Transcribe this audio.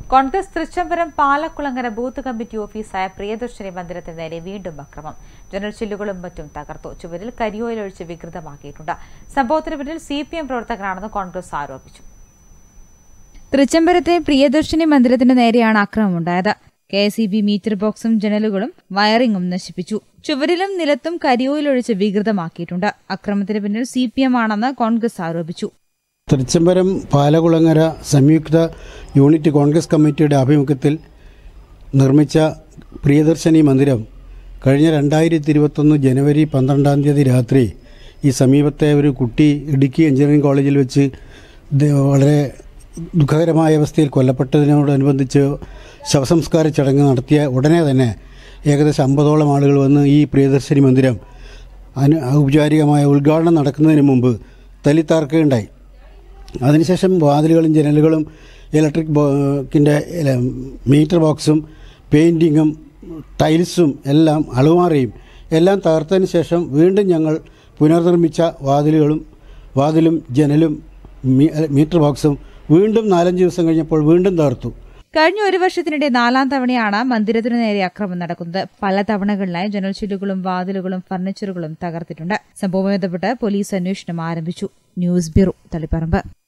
Congress Thrichambaram Palakkulangara booth committee ഓഫീസായ പ്രിയദർശിനി മന്ദിരത്തിന് നേരെ വീണ്ടും അക്രമം ജനൽ ചില്ലുകളും മറ്റും തകർത്തു ചുവരിൽ കരിയോയിലൊഴിച്ച് വികൃതമാക്കിയിട്ടുണ്ട് സംഭവത്തിന് പിന്നിൽ സി പി എം പ്രവർത്തകരാണെന്ന് കോൺഗ്രസ് ആരോപിച്ചു തൃച്ചംബരത്തെ പ്രിയദർശിനി മന്ദിരത്തിന് നേരെയാണ് ആക്രമണമുണ്ടായത് K S E B meter ബോക്സും ജനലുകളും വയറിംഗും നശിപ്പിച്ചു ചുവരിലും നിലത്തും കരിയോയിലൊഴിച്ച് വികൃതമാക്കിയിട്ടുണ്ട് അക്രമത്തിന് പിന്നിൽ സി പി എം ആണെന്ന് കോൺഗ്രസ് ആരോപിച്ചു തൃച്ചംബരം പാലകുളങ്ങര സംയുക്ത യൂണിറ്റ് കോൺഗ്രസ് കമ്മിറ്റിയുടെ ആഭിമുഖ്യത്തിൽ നിർമ്മിച്ച പ്രിയദർശിനി മന്ദിരം കഴിഞ്ഞ രണ്ടായിരത്തി ഇരുപത്തൊന്ന് ജനുവരി പന്ത്രണ്ടാം തീയതി രാത്രി ഈ സമീപത്തെ ഒരു കുട്ടി ഇടുക്കി എഞ്ചിനീയറിംഗ് കോളേജിൽ വെച്ച് ദ- വളരെ ദുഃഖകരമായ അവസ്ഥയിൽ കൊല്ലപ്പെട്ടതിനോടനുബന്ധിച്ച് ശവസംസ്കാര ചടങ്ങ് നടത്തിയ ഉടനെ തന്നെ ഏകദേശം അമ്പതോളം ആളുകൾ വന്ന് ഈ പ്രിയദർശിനി മന്ദിരം അനു ഔപചാരികമായ ഉദ്ഘാടനം നടക്കുന്നതിന് മുമ്പ് തല്ലിത്താർക്കുകയുണ്ടായി അതിനുശേഷം വാതിലുകളും ജനലുകളും ഇലക്ട്രിക് ബോക്കിൻ്റെ മീറ്റർ ബോക്സും പെയിൻറ്റിങ്ങും ടൈൽസും എല്ലാം അളുമാറയും എല്ലാം തകർത്തതിന് ശേഷം വീണ്ടും ഞങ്ങൾ പുനർനിർമ്മിച്ച വാതിലുകളും വാതിലും ജനലും മീ- മീറ്റർ ബോക്സും വീണ്ടും നാലഞ്ച് ദിവസം കഴിഞ്ഞപ്പോൾ വീണ്ടും തകർത്തു കഴിഞ്ഞ ഒരു വർഷത്തിനിടെ നാലാം തവണയാണ് മന്ദിരത്തിനു നേരെ അക്രമം നടക്കുന്നത് പല തവണകളിലായി ജനൽ ചില്ലുകളും വാതിലുകളും ഫർണിച്ചറുകളും തകർത്തിട്ടുണ്ട് സംഭവവുമായി ബന്ധപ്പെട്ട് പോലീസ് അന്വേഷണം ആരംഭിച്ചു ന്യൂസ് ബ്യൂറോ തളിപ്പറമ്പ്